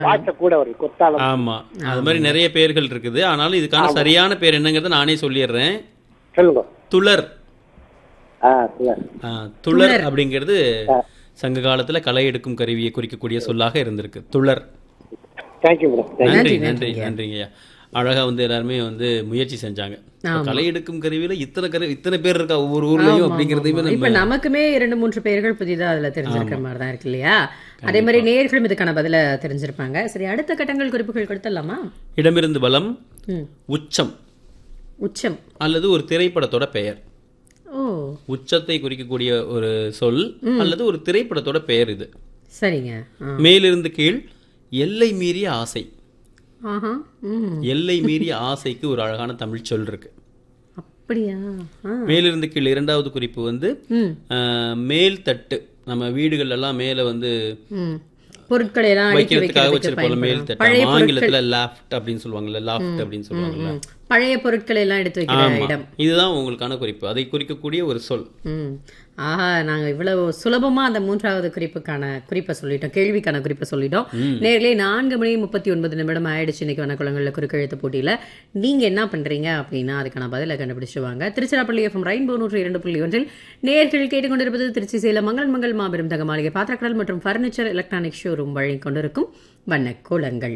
பாட்ட கூட ஒரு கொத்தாளம் ஆமா அது மாதிரி நிறைய பெயர்கள் இருக்குது ஆனாலும் இதுக்கான சரியான பேர் என்னங்கிறத நானே சொல்லிடுறேன் சொல்லுங்க துளர் ஆ சொல்லுங்க ஆ, துளர் அப்படிங்கிறது சங்க காலத்துல களை எடுக்கும் கருவியை குறிக்கக்கூடிய சொல்லாக இருந்திருக்கு துளர் தேங்க்யூ மேடம் தேங்க்யூ நன்றி நன்றி நன்றிங்கய்யா அழகா வந்து எல்லாருமே வந்து முயற்சி செஞ்சாங்க இப்ப களை எடுக்கும் கருவியில இத்தனை கரு இத்தனை பேர் இருக்கா ஒவ்வொரு ஊர்லயும் அப்படிங்கிறதையுமே இப்ப நம்ம நமக்குமே இரண்டு மூன்று பெயர்கள் புதிதா அதுல தெரிஞ்சிருக்கிற மாதிரி தான் இருக்கு இல்லையா அதே மாதிரி நேர்களும் இதுக்கான பதில தெரிஞ்சிருப்பாங்க சரி அடுத்த கட்டங்கள் குறிப்புகள் கொடுத்துடலாமா இடமிருந்து பலம் ம். உச்சம் உச்சம் அல்லது ஒரு திரைப்படத்தோட பெயர் ஓ உச்சத்தை குறிக்கக்கூடிய ஒரு சொல் அல்லது ஒரு திரைப்படத்தோட பெயர் இது சரிங்க ஆ. மேலிருந்து கீழ் எல்லை மீறிய ஆசை ஆஹா ம் எல்லை மீறிய ஆசைக்கு ஒரு அழகான தமிழ் சொல் இருக்கு அப்படியா ஆ மேலிருந்து கீழ் இரண்டாவது குறிப்பு வந்து ம் ஆஹ், மேல் தட்டு நம்ம வீடுகள் எல்லாம் மேல வந்து ம் பொருட்களை எல்லாம் அடுக்கி வைக்கிறதுக்காக வைக்கிறதுக்கு வச்சிருப்போம் மேல் பயன்படும் தட்டு பழைய ஆமா, பொருட்கள் ஆங்கிலத்துல லாஃப்ட் அப்படின்னு சொல்லுவாங்கல்ல லாஃப்ட் அப்படின்னு சொல்லுவாங்கல்ல ம். பழைய பொருட்களை எல்லாம் எடுத்து வைக்கிற ஆமா இடம் இதுதான் உங்களுக்கான குறிப்பு அதை குறிக்கக்கூடிய ஒரு சொல் ம் ஆஹா நாங்க இவ்வளவு சுலபமா அந்த மூன்றாவது குறிப்புக்கான குறிப்பை சொல்லிட்டோம் கேள்விக்கான குறிப்பை சொல்லிட்டோம் நேர்களே நான்கு மணி முப்பத்தி ஒன்பது நிமிடம் ஆயிடுச்சு இன்னைக்கு வனக்குளங்களில் குறுக்கெழுத்து போட்டியில நீங்க என்ன பண்றீங்க அப்படின்னா அதுக்கான பதிலை கண்டுபிடிச்சு வாங்க திருச்சிராப்பள்ளி எஃப்எம் ரெயின்போ நூற்று இரண்டு புள்ளி ஒன்றில் நேர்கள் கேட்டுக்கொண்டிருப்பது திருச்சி சேலம் மங்கள் மங்கள் மாபெரும் தங்க மாளிகை பாத்திரக்கடல் மற்றும் ஃபர்னிச்சர் எலக்ட்ரானிக் ஷோரூம் வழங்கிக் கொண்டிருக்கும் வண்ணக்குளங்கள்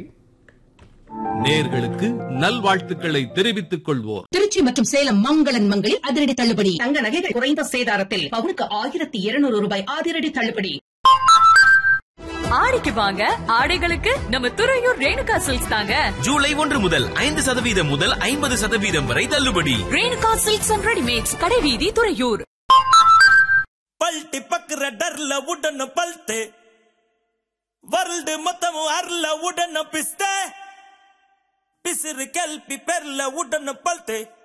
நேர்களுக்கு நல்வாழ்த்துக்களை தெரிவித்துக் கொள்வோர் திருச்சி மற்றும் சேலம் மங்களன் மங்களில் அதிரடி தள்ளுபடி தங்க நகைகள் குறைந்த சேதாரத்தில் பவுனுக்கு ஆயிரத்தி இருநூறு ரூபாய் அதிரடி தள்ளுபடி ஆடிக்கு வாங்க ஆடைகளுக்கு நம்ம துறையூர் ரேணுகா சில்க்ஸ் தாங்க ஜூலை ஒன்று முதல் ஐந்து சதவீதம் முதல் ஐம்பது சதவீதம் வரை தள்ளுபடி ரேணுகா சில்க்ஸ் அண்ட் ரெடிமேட்ஸ் கடைவீதி துறையூர் பல்ட்டி பக்குற டர்ல உடன பல்ட்டு வருல்டு மொத்தமும் அர்ல உடன பிஸ்த பிசிறு கல்பி பெர்ல உடன பல்ட்டு